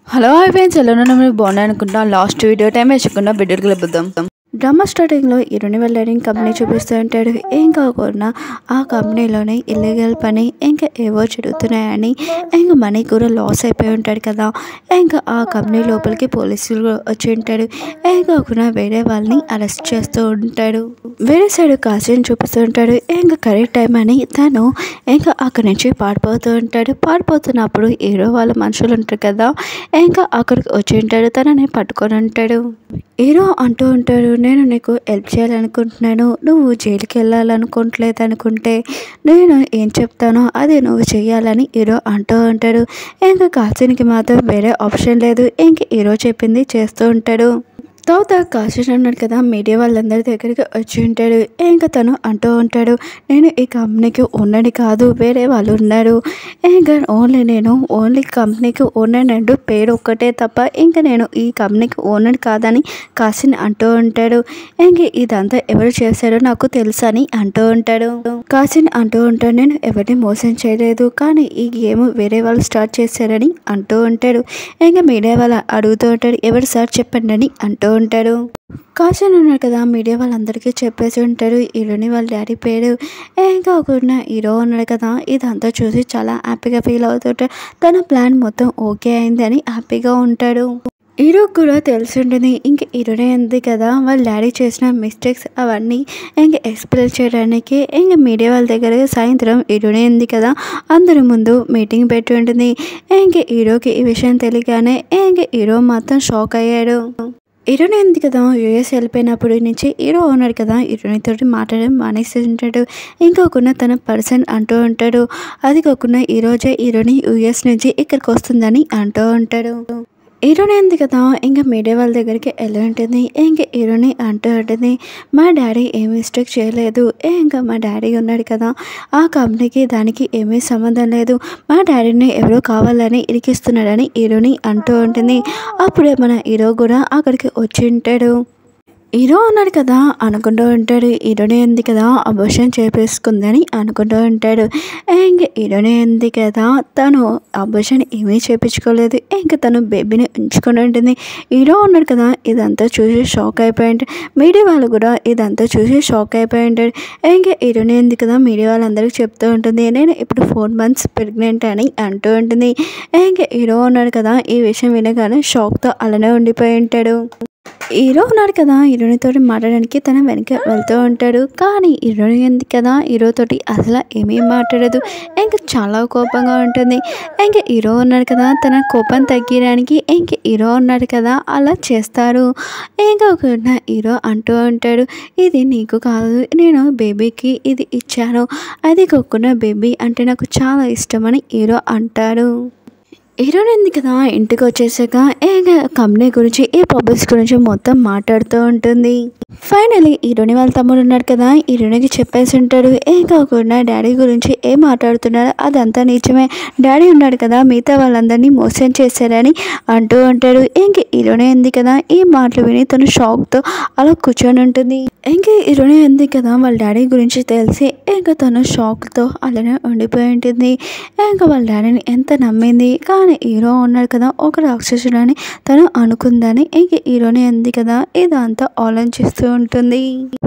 hello hi friends ఎలా ఉన్నా మీరు బాగున్నాయి అనుకుంటా లాస్ట్ వీడియో టైం వేసుకున్న వీడియోకి వెళ్ళిపోదాం డ్రామా స్టార్టింగ్లో ఇరుని వెల్డరింగ్ కంపెనీ చూపిస్తూ ఉంటాడు ఏం కాకుండా ఆ కంపెనీలోనే ఇల్లీగల్ పని ఇంకా ఏవో జరుగుతున్నాయని ఇంకా మనీ కూడా లాస్ అయిపోయి ఉంటాడు కదా ఇంకా ఆ కంపెనీ లోపలికి పోలీసులు కూడా వచ్చి ఉంటాడు ఏం కాకుండా వేరే వాళ్ళని అరెస్ట్ చేస్తూ ఉంటాడు వేరే సైడ్ కాశీని చూపిస్తూ ఉంటాడు ఇంకా కరెక్ట్ టైం అని తను ఇంకా అక్కడి నుంచి పారిపోతూ ఉంటాడు పారిపోతున్నప్పుడు హీరో వాళ్ళ మనుషులు ఉంటారు కదా ఇంకా అక్కడికి వచ్చి ఉంటాడు తనని పట్టుకొని ఉంటాడు హీరో అంటూ ఉంటాడు నేను నీకు హెల్ప్ చేయాలనుకుంటున్నాను నువ్వు జైలుకి వెళ్ళాలనుకోవట్లేదు అనుకుంటే నేను ఏం చెప్తానో అది నువ్వు చేయాలని హీరో అంటూ ఉంటాడు ఇంకా కాసినికి మాత్రం వేరే ఆప్షన్ లేదు ఇంక హీరో చెప్పింది చేస్తూ ఉంటాడు తర్వాత కాశీష్ అన్నాడు కదా మీడియా వాళ్ళందరి దగ్గరికి వచ్చి ఉంటాడు ఇంకా తను అంటూ ఉంటాడు నేను ఈ కంపెనీకి ఓనర్ని కాదు వేరే వాళ్ళు ఉన్నారు ఇంకా ఓన్లీ నేను ఓన్లీ కంపెనీకి ఓనర్ అంటూ పేరు ఒక్కటే తప్ప ఇంకా నేను ఈ కంపెనీకి ఓనర్ కాదని కాశీని అంటూ ఉంటాడు ఇంక ఇదంతా ఎవరు చేశారో నాకు తెలుసని అంటూ ఉంటాడు కాశీని అంటూ ఉంటాడు నేను ఎవరిని మోసం చేయలేదు కానీ ఈ గేమ్ వేరే వాళ్ళు స్టార్ట్ చేశారని అంటూ ఉంటాడు ఇంకా మీడియా వాళ్ళు అడుగుతూ ఉంటాడు ఎవరు సార్ చెప్పండి అని అంటూ ఉంటాడు కాశన్ ఉన్నాడు కదా మీడియా వాళ్ళందరికీ చెప్పేసి ఉంటాడు హీరోని వాళ్ళ డాడీ పేరు ఇంకా ఒక హీరో ఉన్నాడు కదా ఇదంతా చూసి చాలా హ్యాపీగా ఫీల్ అవుతుంటాడు తన ప్లాన్ మొత్తం ఓకే అయిందని హ్యాపీగా ఉంటాడు హీరో కూడా తెలిసి ఉంటుంది ఇంక హీరోనే ఉంది కదా వాళ్ళ డాడీ చేసిన మిస్టేక్స్ అవన్నీ ఇంక ఎక్స్ప్లెయిన్ చేయడానికి ఇంక మీడియా వాళ్ళ దగ్గర సాయంత్రం హీరోనే ఉంది కదా అందరి ముందు మీటింగ్ పెట్టి ఉంటుంది ఇంక హీరోకి ఈ విషయం తెలియగానే ఇంక హీరో మాత్రం షాక్ అయ్యాడు హీరోని ఉంది కదా యూఎస్ వెళ్ళిపోయినప్పుడు నుంచి హీరో ఉన్నాడు కదా హీరోనితో మాట్లాడడం మానేసి ఉంటాడు ఇంకొకన్న తన పర్సన్ అంటూ ఉంటాడు అది కాకుండా ఈరోజే హీరోని యూఎస్ నుంచి ఇక్కడికి వస్తుందని అంటూ ఉంటాడు హీరోని ఉంది కదా ఇంకా మీడియా వాళ్ళ దగ్గరికి వెళ్ళి ఉంటుంది ఇంకా హీరోని అంటూ ఉంటుంది మా డాడీ ఏ మిస్టేక్ చేయలేదు ఏ ఇంకా మా డాడీ ఉన్నాడు కదా ఆ కంపెనీకి దానికి ఏమీ సంబంధం లేదు మా డాడీని ఎవరో కావాలని ఇరికిస్తున్నాడని హీరోని అంటూ ఉంటుంది అప్పుడే మన హీరో కూడా అక్కడికి వచ్చి ఉంటాడు హీరో ఉన్నాడు కదా అనుకుంటూ ఉంటాడు హీరోనే ఉంది కదా అబోషన్ చేపేసుకుందని అనుకుంటూ ఉంటాడు ఇంక హీరోనే ఉంది కదా తను అబోషన్ ఏమీ చేపించుకోలేదు ఇంక తను బేబీని ఉంచుకొని ఉంటుంది హీరో ఉన్నాడు కదా ఇదంతా చూసి షాక్ అయిపోయి ఉంటాడు మీడియా వాళ్ళు కూడా ఇదంతా చూసి షాక్ అయిపోయి ఉంటాడు ఇంక హీరోనే ఉంది కదా మీడియా వాళ్ళందరికీ చెప్తూ ఉంటుంది నేను ఇప్పుడు ఫోర్ మంత్స్ ప్రెగ్నెంట్ అని అంటూ ఉంటుంది ఇంక హీరో ఉన్నాడు కదా ఈ విషయం వినగానే షాక్తో అలానే ఉండిపోయి ఉంటాడు హీరో ఉన్నాడు కదా హీరోనితో మాట్లాడడానికి తన వెనక వెళ్తూ ఉంటాడు కానీ హీరోని ఉంది కదా హీరోతోటి అసలు ఏమీ మాట్లాడదు ఇంకా చాలా కోపంగా ఉంటుంది ఇంకా హీరో ఉన్నాడు కదా తన కోపం తగ్గడానికి ఇంక హీరో ఉన్నాడు కదా అలా చేస్తారు ఇంకా ఒక హీరో అంటూ ఉంటాడు ఇది నీకు కాదు నేను బేబీకి ఇది ఇచ్చాను అది కాకుండా బేబీ అంటే నాకు చాలా ఇష్టమని హీరో అంటాడు హీరోయిన్ ఉంది కదా ఇంటికి వచ్చేసాక ఏ కంపెనీ గురించి ఈ పబ్లిక్స్ గురించి మొత్తం మాట్లాడుతూ ఉంటుంది ఫైనలీ హీరోని వాళ్ళ తమ్ముడు ఉన్నాడు కదా హీరోనికి చెప్పేసి ఉంటాడు ఏం కాకుండా డాడీ గురించి ఏం మాట్లాడుతున్నాడు అదంతా నిజమే డాడీ ఉన్నాడు కదా మిగతా వాళ్ళందరినీ మోసం చేశారని అంటూ ఉంటాడు ఇంక హీరోనే ఉంది కదా ఈ మాటలు విని తను షాక్తో అలా కూర్చొని ఉంటుంది ఇంక హీరోనే ఉంది కదా వాళ్ళ డాడీ గురించి తెలిసి ఇంకా తను షాక్తో అలానే ఉండిపోయి ఉంటుంది ఇంకా వాళ్ళ డాడీని ఎంత నమ్మింది కానీ హీరో ఉన్నాడు కదా ఒక రాక్షసుడని తను అనుకుందని ఇంక హీరోని ఉంది కదా ఇదంతా ఆలోచిస్తూ ఉంటుంది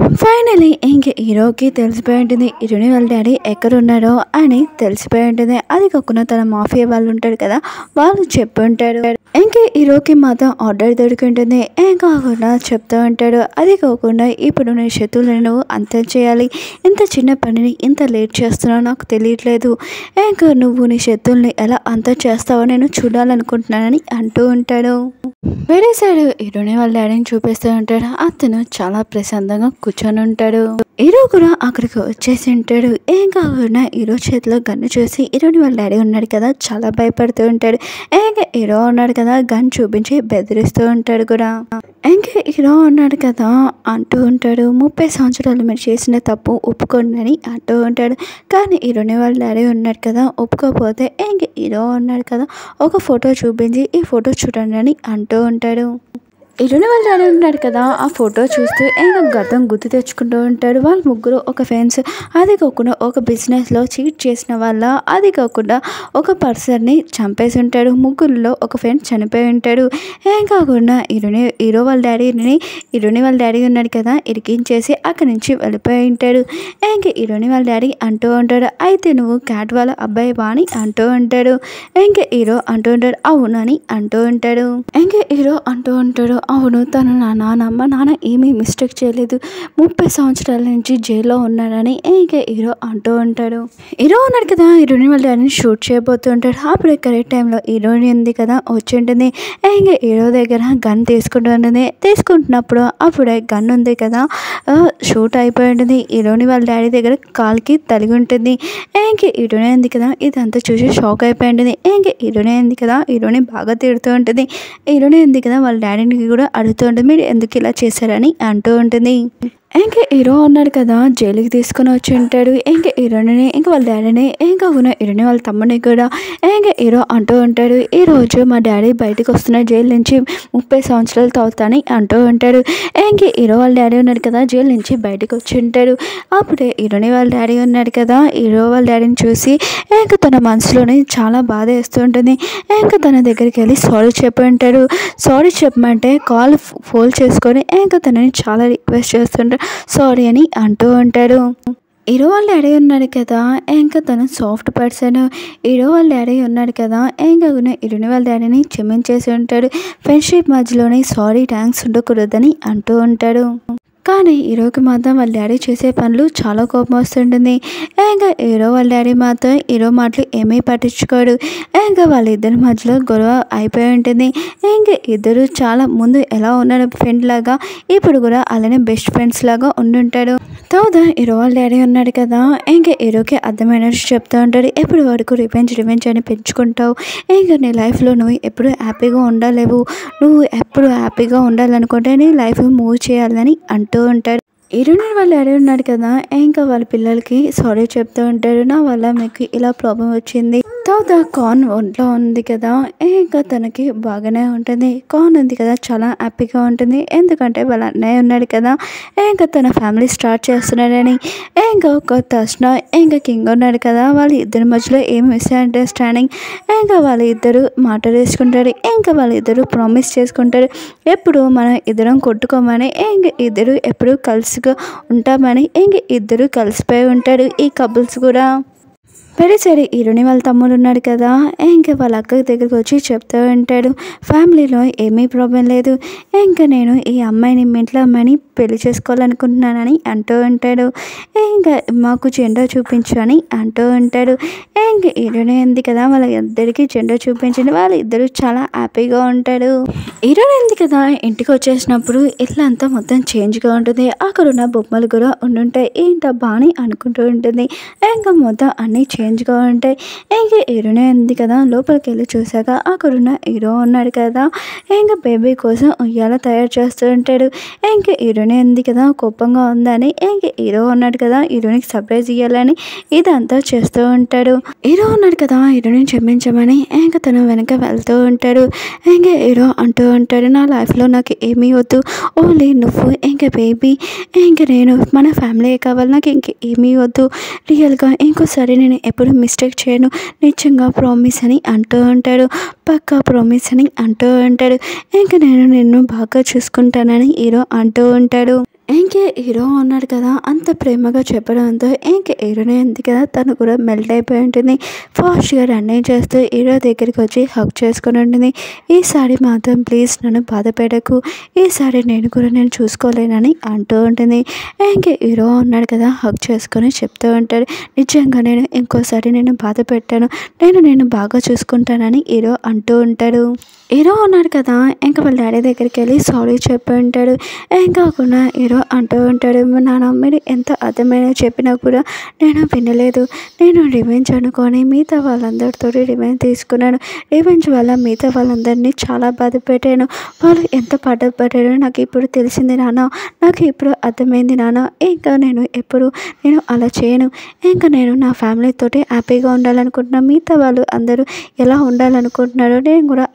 ఫైనలీ ఇంక హీరోకి తెలిసిపోయి ఉంటుంది హీరోని వాళ్ళ డాడీ ఎక్కడ ఉన్నాడో అని తెలిసిపోయి ఉంటుంది అది కాకుండా తన మాఫియా వాళ్ళు ఉంటాడు కదా వాళ్ళు చెప్పి ఉంటాడు ఇంకా హీరోకి మాత్రం ఆర్డర్ దొరికింటుంది ఏం కాకుండా చెప్తూ ఉంటాడు అది కాకుండా ఇప్పుడు నీ శత్రువులను నువ్వు అంతం చేయాలి ఇంత చిన్న పనిని ఇంత లేట్ చేస్తున్నావు నాకు తెలియట్లేదు ఇంకా నువ్వు నీ శత్రువుల్ని ఎలా అంతం చేస్తావో నేను చూడాలనుకుంటున్నానని అంటూ ఉంటాడు వేరే సైడ్ హీరోని వాళ్ళ డాడీని చూపిస్తూ ఉంటాడు అతను చాలా ప్రశాంతంగా కూర్చొని ఉంటాడు హీరో కూడా అక్కడికి వచ్చేసి ఉంటాడు ఏం కాకుండా హీరో చేతిలో గన్ను చూసి హీరోని వాళ్ళ డాడీ ఉన్నాడు కదా చాలా భయపడుతూ ఉంటాడు ఇంకా హీరో ఉన్నాడు కదా గన్ చూపించి బెదిరిస్తూ ఉంటాడు కూడా ఇంకా హీరో ఉన్నాడు కదా అంటూ ఉంటాడు ముప్పై సంవత్సరాలు మీరు చేసిన తప్పు ఒప్పుకోండి అంటూ ఉంటాడు కానీ హీరోని వాళ్ళ డాడీ ఉన్నాడు కదా ఒప్పుకోకపోతే ఇంక హీరో ఉన్నాడు కదా ఒక ఫోటో చూపించి ఈ ఫోటో చూడండి అని అంటూ ఉంటాడు ఇరుని వాళ్ళ డాడీ ఉంటాడు కదా ఆ ఫోటో చూస్తూ ఇంకా గతం గుర్తు తెచ్చుకుంటూ ఉంటాడు వాళ్ళ ముగ్గురు ఒక ఫ్రెండ్స్ అది కాకుండా ఒక బిజినెస్లో చీట్ చేసిన వల్ల అది కాకుండా ఒక పర్సన్ని చంపేసి ఉంటాడు ముగ్గురులో ఒక ఫ్రెండ్ చనిపోయి ఉంటాడు ఏం కాకుండా ఇరుని హీరో వాళ్ళ డాడీని ఇరుని వాళ్ళ డాడీ ఉన్నాడు కదా ఇరికించేసి అక్కడి నుంచి వెళ్ళిపోయి ఉంటాడు ఇంక ఇరుని వాళ్ళ డాడీ అంటూ ఉంటాడు అయితే నువ్వు క్యాట్ వాళ్ళ అబ్బాయి వాణి అంటూ ఉంటాడు ఇంక హీరో అంటూ ఉంటాడు అవునని అంటూ ఉంటాడు ఇంక హీరో అంటూ ఉంటాడు అవును తను నా నాన్న మా నాన్న ఏమీ మిస్టేక్ చేయలేదు ముప్పై సంవత్సరాల నుంచి జైల్లో ఉన్నాడని ఇంక హీరో అంటూ ఉంటాడు హీరో ఉన్నాడు కదా హీరోని వాళ్ళ డాడీని షూట్ చేయబోతూ ఉంటాడు అప్పుడే కరెక్ట్ టైంలో హీరోయిన్ ఉంది కదా వచ్చి ఉంటుంది ఇంక హీరో దగ్గర గన్ తీసుకుంటూ ఉంటుంది తీసుకుంటున్నప్పుడు అప్పుడే గన్ ఉంది కదా ఆ, షూట్ అయిపోయి ఉంటుంది హీరోని వాళ్ళ డాడీ దగ్గర కాల్కి తలిగి ఉంటుంది ఇంక హీరోనే ఉంది కదా ఇదంతా చూసి షాక్ అయిపోయి ఉంటుంది ఇంక హీరోనే ఉంది కదా హీరోని బాగా తిడుతూ ఉంటుంది హీరోనే ఉంది కదా వాళ్ళ డాడీని కూడా అడుగుతూ ఉంటుంది మీరు ఎందుకు ఇలా చేశారని అంటూ ఉంటుంది ఇంకా హీరో ఉన్నాడు కదా జైలుకి తీసుకుని వచ్చి ఉంటాడు ఇంకా హీరోని ఇంకా వాళ్ళ డాడీని ఇంకా కూడా హీరోని వాళ్ళ తమ్ముడిని కూడా ఇంకా హీరో అంటూ ఉంటాడు ఈ రోజు మా డాడీ బయటకు వస్తున్న జైలు నుంచి ముప్పై సంవత్సరాలు తవ్వుతాని అంటూ ఉంటాడు ఇంకా హీరో వాళ్ళ డాడీ ఉన్నాడు కదా జైలు నుంచి బయటకు వచ్చి ఉంటాడు అప్పుడే హీరోని వాళ్ళ డాడీ ఉన్నాడు కదా హీరో వాళ్ళ డాడీని చూసి ఇంకా తన మనసులోనే చాలా బాధ వేస్తూ ఉంటుంది ఇంకా తన దగ్గరికి వెళ్ళి సారీ చెప్పి ఉంటాడు సారీ చెప్పమంటే కాల్ ఫోల్డ్ చేసుకొని ఇంకా తనని చాలా రిక్వెస్ట్ చేస్తుంటాడు సారీ అని అంటూ ఉంటాడు హీరో వాళ్ళ డాడీ ఉన్నాడు కదా ఇంకా తను సాఫ్ట్ పర్సన్ హీరో వాళ్ళ డాడీ ఉన్నాడు కదా ఇంకా హీరోని వాళ్ళ డాడీని క్షమించేసి ఉంటాడు ఫ్రెండ్షిప్ మధ్యలోనే సారీ థ్యాంక్స్ ఉండకూడదని అంటూ ఉంటాడు కానీ హీరోకి మాత్రం వాళ్ళ డాడీ చేసే పనులు చాలా కోపం వస్తుంటుంది ఇంకా హీరో వాళ్ళ డాడీ మాత్రం హీరో మాటలు ఏమీ పట్టించుకోడు ఇంకా వాళ్ళిద్దరి మధ్యలో గొడవ అయిపోయి ఉంటుంది ఇంకా ఇద్దరు చాలా ముందు ఎలా ఉన్నాడు ఫ్రెండ్ లాగా ఇప్పుడు కూడా అలానే బెస్ట్ ఫ్రెండ్స్ లాగా ఉండుంటాడు తర్వాత హీరో వాళ్ళ డాడీ ఉన్నాడు కదా ఇంకా హీరోకి అర్థమైనట్టు చెప్తూ ఉంటాడు ఎప్పుడు వరకు రివెంజ్ రివెంజ్ అని పెంచుకుంటావు ఇంకా నీ లైఫ్లో నువ్వు ఎప్పుడు హ్యాపీగా ఉండలేవు నువ్వు ఎప్పుడు హ్యాపీగా ఉండాలనుకుంటే నీ లైఫ్ మూవ్ చేయాలని అంటూ ఉంటాడు హీరోయిన్ వాళ్ళ డాడీ ఉన్నాడు కదా ఇంకా వాళ్ళ పిల్లలకి సారీ చెప్తూ ఉంటాడు నా వల్ల మీకు ఇలా ప్రాబ్లం వచ్చింది తర్వాత కార్న్ ఒంట్లో ఉంది కదా ఇంకా తనకి బాగానే ఉంటుంది కార్న్ ఉంది కదా చాలా హ్యాపీగా ఉంటుంది ఎందుకంటే వాళ్ళ అన్నయ్య ఉన్నాడు కదా ఇంకా తన ఫ్యామిలీ స్టార్ట్ చేస్తున్నాడని ఇంకా ఒక తస్న ఇంకా కింగ్ ఉన్నాడు కదా వాళ్ళ ఇద్దరి మధ్యలో ఏం మిస్అండర్స్టాండింగ్ ఇంకా వాళ్ళ ఇద్దరు మాటలు వేసుకుంటారు ఇంకా వాళ్ళ ఇద్దరు ప్రామిస్ చేసుకుంటారు ఎప్పుడు మనం ఇద్దరం కొట్టుకోమని ఇంక ఇద్దరు ఎప్పుడు కలిసిగా ఉంటామని ఇంక ఇద్దరు కలిసిపోయి ఉంటారు ఈ కపుల్స్ కూడా సరే సరే హీరోని వాళ్ళ తమ్ముడు ఉన్నాడు కదా ఇంకా వాళ్ళ అక్క దగ్గరికి వచ్చి చెప్తూ ఉంటాడు ఫ్యామిలీలో ఏమీ ప్రాబ్లం లేదు ఇంకా నేను ఈ అమ్మాయిని మీ ఇంట్లో అమ్మాయిని పెళ్లి చేసుకోవాలనుకుంటున్నానని అంటూ ఉంటాడు ఇంకా మాకు జెండా చూపించు అని అంటూ ఉంటాడు ఇంకా హీరోని ఉంది కదా వాళ్ళ ఇద్దరికి జెండా చూపించండి వాళ్ళ ఇద్దరు చాలా హ్యాపీగా ఉంటాడు హీరోని ఉంది కదా ఇంటికి వచ్చేసినప్పుడు ఇట్లా అంతా మొత్తం చేంజ్గా ఉంటుంది అక్కడ ఉన్న బొమ్మలు కూడా ఉండుంటాయి ఏంటబ్బా అని అనుకుంటూ ఉంటుంది ఇంకా మొత్తం అన్నీ చేంజ్గా ఉంటాయి ఇంకా హీరోనే ఉంది కదా లోపలికి వెళ్ళి చూసాక అక్కడున్న హీరో ఉన్నాడు కదా ఇంకా బేబీ కోసం ఉయ్యాల తయారు చేస్తూ ఉంటాడు ఇంకా హీరోనే ఉంది కదా కోపంగా ఉందని ఇంకా హీరో ఉన్నాడు కదా హీరోనికి సర్ప్రైజ్ ఇవ్వాలని ఇదంతా చేస్తూ ఉంటాడు హీరో ఉన్నాడు కదా హీరోని క్షమించమని ఇంకా తను వెనక వెళ్తూ ఉంటాడు ఇంకా హీరో అంటూ ఉంటాడు నా లైఫ్లో నాకు ఏమీ వద్దు ఓన్లీ నువ్వు ఇంకా బేబీ ఇంకా నేను మన ఫ్యామిలీ కావాలి నాకు ఇంక ఏమీ వద్దు రియల్గా ఇంకోసారి నేను ఎప్పుడు మిస్టేక్ చేయను నిజంగా ప్రామిస్ అని అంటూ ఉంటాడు పక్కా ప్రామిస్ అని అంటూ ఉంటాడు ఇంకా నేను నిన్ను బాగా చూసుకుంటానని హీరో అంటూ ఉంటాడు ఇంకే హీరో ఉన్నాడు కదా అంత ప్రేమగా చెప్పడంతో ఇంక హీరోనే ఉంది కదా తను కూడా మెల్ట్ అయిపోయి ఉంటుంది ఫాస్ట్గా రన్నింగ్ చేస్తూ హీరో దగ్గరికి వచ్చి హక్ చేసుకుని ఉంటుంది ఈసారి మాత్రం ప్లీజ్ నన్ను బాధ పెట్టకు ఈసారి నేను కూడా నేను చూసుకోలేనని అంటూ ఉంటుంది ఇంక హీరో ఉన్నాడు కదా హక్ చేసుకొని చెప్తూ ఉంటాడు నిజంగా నేను ఇంకోసారి నేను బాధ పెట్టాను నేను నేను బాగా చూసుకుంటానని హీరో అంటూ ఉంటాడు హీరో ఉన్నాడు కదా ఇంకా వాళ్ళ డాడీ దగ్గరికి వెళ్ళి సారీ చెప్పి ఉంటాడు ఇంకా కాకుండా హీరో అంటూ ఉంటాడు "మా నాన్న మీరు ఎంత అర్థమైన చెప్పినా కూడా నేను వినలేదు నేను రివెంజ్ అనుకొని మిగతా వాళ్ళందరితో రివెంజ్ తీసుకున్నాను రివెంజ్ వల్ల మిగతా వాళ్ళందరినీ చాలా బాధ పెట్టాను వాళ్ళు ఎంత పడ్డపడ్డారో నాకు ఇప్పుడు తెలిసింది నాన్న నాకు ఇప్పుడు అర్థమైంది నాన్న ఇంకా నేను ఎప్పుడు నేను అలా చేయను ఇంకా నేను నా ఫ్యామిలీ తోటి హ్యాపీగా ఉండాలనుకుంటున్నాను మిగతా వాళ్ళు అందరూ ఎలా ఉండాలనుకుంటున్నారో నేను కూడా అలానే ఉండాలి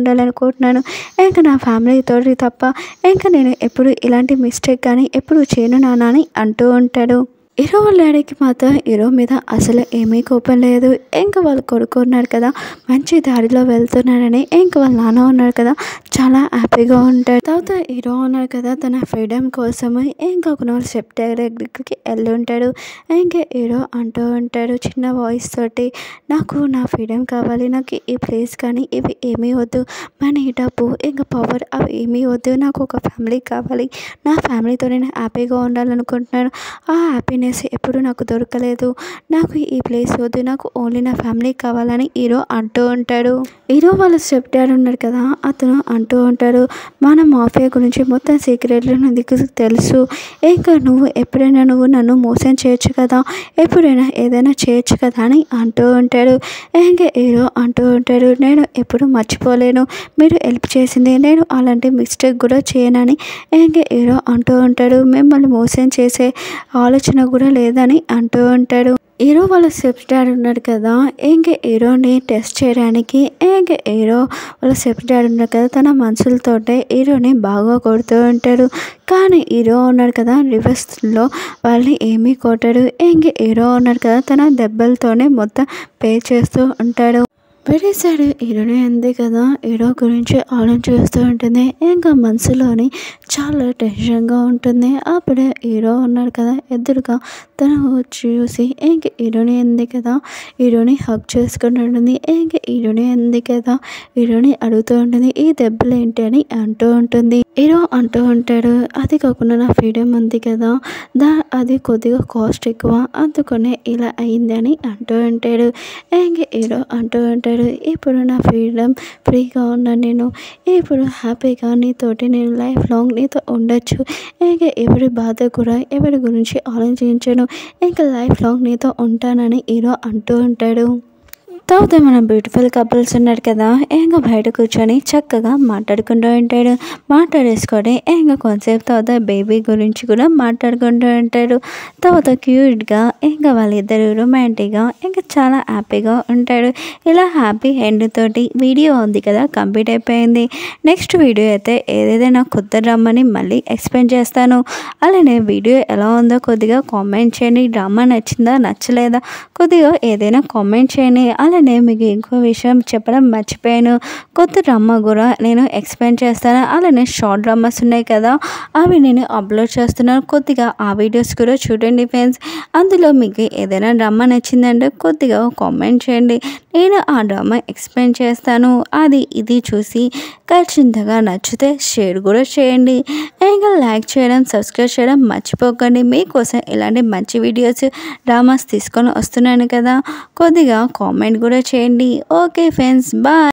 ఉండాలనుకుంటున్నాను ఇంకా నా ఫ్యామిలీతో తప్ప ఇంకా నేను ఎప్పుడు ఇలాంటి మిస్టేక్ కానీ ఎప్పుడు చేయను నాన్న అని అంటూ ఉంటాడు హీరో వాళ్ళ డాడీకి మాత్రం హీరో మీద అసలు ఏమీ కోపం లేదు ఇంకా వాళ్ళ కొడుకు ఉన్నాడు కదా మంచి దారిలో వెళ్తున్నాడని ఇంకా వాళ్ళ నాన్న ఉన్నాడు కదా చాలా హ్యాపీగా ఉంటాడు తర్వాత హీరో ఉన్నాడు కదా తన ఫ్రీడమ్ కోసము ఇంకా ఒక నాలుగు స్టెప్ దగ్గరికి వెళ్ళి ఉంటాడు ఇంకా హీరో అంటూ ఉంటాడు చిన్న వాయిస్ తోటి నాకు నా ఫ్రీడమ్ కావాలి నాకు ఈ ప్లేస్ కానీ ఇవి ఏమీ వద్దు మనీ డబ్బు ఇంకా పవర్ అవి ఏమీ వద్దు నాకు ఒక ఫ్యామిలీ కావాలి నా ఫ్యామిలీతో నేను హ్యాపీగా ఉండాలనుకుంటున్నాను ఆ హ్యాపీనెస్ ఎప్పుడు నాకు దొరకలేదు నాకు ఈ ప్లేస్ వద్దు నాకు ఓన్లీ నా ఫ్యామిలీ కావాలని హీరో అంటూ ఉంటాడు హీరో వాళ్ళ స్టెప్ డాడ్ ఉన్నాడు కదా అతను అంటూ ఉంటాడు మన మాఫియా గురించి మొత్తం సీక్రెట్లు నీకు తెలుసు ఇంకా నువ్వు ఎప్పుడైనా నువ్వు నన్ను మోసం చేయొచ్చు కదా ఎప్పుడైనా ఏదైనా చేయొచ్చు కదా అని అంటూ ఉంటాడు ఇంకా హీరో అంటూ ఉంటాడు నేను ఎప్పుడు మర్చిపోలేను మీరు హెల్ప్ చేసింది నేను అలాంటి మిస్టేక్ కూడా చేయనని ఇంకా హీరో అంటూ ఉంటాడు మిమ్మల్ని మోసం చేసే ఆలోచన కూడా లేదని అంటూ ఉంటాడు హీరో వాళ్ళ స్టెప్ డాడ్ ఉన్నాడు కదా ఇంక హీరోని టెస్ట్ చేయడానికి ఇంక హీరో వాళ్ళ స్టెప్ డాడ్ ఉన్నాడు కదా తన మనుషులతోటే హీరోని బాగా కొడుతూ ఉంటాడు కానీ హీరో ఉన్నాడు కదా రివర్స్లో వాళ్ళని ఏమీ కొట్టాడు ఇంక హీరో ఉన్నాడు కదా తన దెబ్బలతోనే మొత్తం పే చేస్తూ ఉంటాడు వేరే సైడ్ హీరోనే ఉంది కదా హీరో గురించి ఆలోచిస్తూ ఉంటుంది ఇంకా మనసులోని చాలా టెన్షన్గా ఉంటుంది అప్పుడే హీరో ఉన్నాడు కదా ఎదురుగా తను చూసి ఇంక హీరోని ఉంది కదా హీరోని హక్ చేసుకుంటూ ఉంటుంది ఇంక హీరోని ఉంది కదా హీరోని అడుగుతూ ఉంటుంది ఈ దెబ్బలు ఏంటి అని అంటూ ఉంటుంది హీరో అంటూ ఉంటాడు అది కాకుండా నా ఫ్రీడమ్ ఉంది కదా దా అది కొద్దిగా కాస్ట్ ఎక్కువ అందుకనే ఇలా అయింది అని అంటూ ఉంటాడు ఇంక హీరో అంటూ ఉంటాడు ఇప్పుడు నా ఫ్రీడమ్ ఫ్రీగా ఉన్నాను నేను ఇప్పుడు హ్యాపీగా నీతోటి నేను లైఫ్ లాంగ్ నీతో ఉండొచ్చు ఇంకా ఎవరి బాధ కూడా ఎవరి గురించి ఆలోచించను ఇంకా లైఫ్ లాంగ్ నీతో ఉంటానని హీరో అంటూ ఉంటాడు తర్వాత మన బ్యూటిఫుల్ కపుల్స్ ఉన్నాడు కదా ఇంకా బయట కూర్చొని చక్కగా మాట్లాడుకుంటూ ఉంటాడు మాట్లాడేసుకొని ఇంకా కొంతసేపు తర్వాత బేబీ గురించి కూడా మాట్లాడుకుంటూ ఉంటాడు తర్వాత క్యూట్గా ఇంకా వాళ్ళిద్దరు రొమాంటిక్గా ఇంకా చాలా హ్యాపీగా ఉంటాడు ఇలా హ్యాపీ ఎండ్ తోటి వీడియో ఉంది కదా కంప్లీట్ అయిపోయింది నెక్స్ట్ వీడియో అయితే ఏదైనా కొత్త డ్రామాని మళ్ళీ ఎక్స్ప్లెయిన్ చేస్తాను అలానే వీడియో ఎలా ఉందో కొద్దిగా కామెంట్ చేయండి డ్రామా నచ్చిందా నచ్చలేదా కొద్దిగా ఏదైనా కామెంట్ చేయండి అలానే మీకు ఇంకో విషయం చెప్పడం మర్చిపోయాను కొత్త డ్రామా కూడా నేను ఎక్స్ప్లెయిన్ చేస్తాను అలానే షార్ట్ డ్రామాస్ ఉన్నాయి కదా అవి నేను అప్లోడ్ చేస్తున్నాను కొద్దిగా ఆ వీడియోస్ కూడా చూడండి ఫ్రెండ్స్ అందులో మీకు ఏదైనా డ్రామా నచ్చిందంటే కొద్దిగా కామెంట్ చేయండి నేను ఆ డ్రామా ఎక్స్ప్లెయిన్ చేస్తాను అది ఇది చూసి ఖచ్చితంగా నచ్చితే షేర్ కూడా చేయండి ఇంకా లైక్ చేయడం సబ్స్క్రైబ్ చేయడం మర్చిపోకండి మీకోసం ఇలాంటి మంచి వీడియోస్ డ్రామాస్ తీసుకొని వస్తున్నాను కదా కొద్దిగా కామెంట్ కూడా చేయండి ఓకే ఫ్రెండ్స్ బాయ్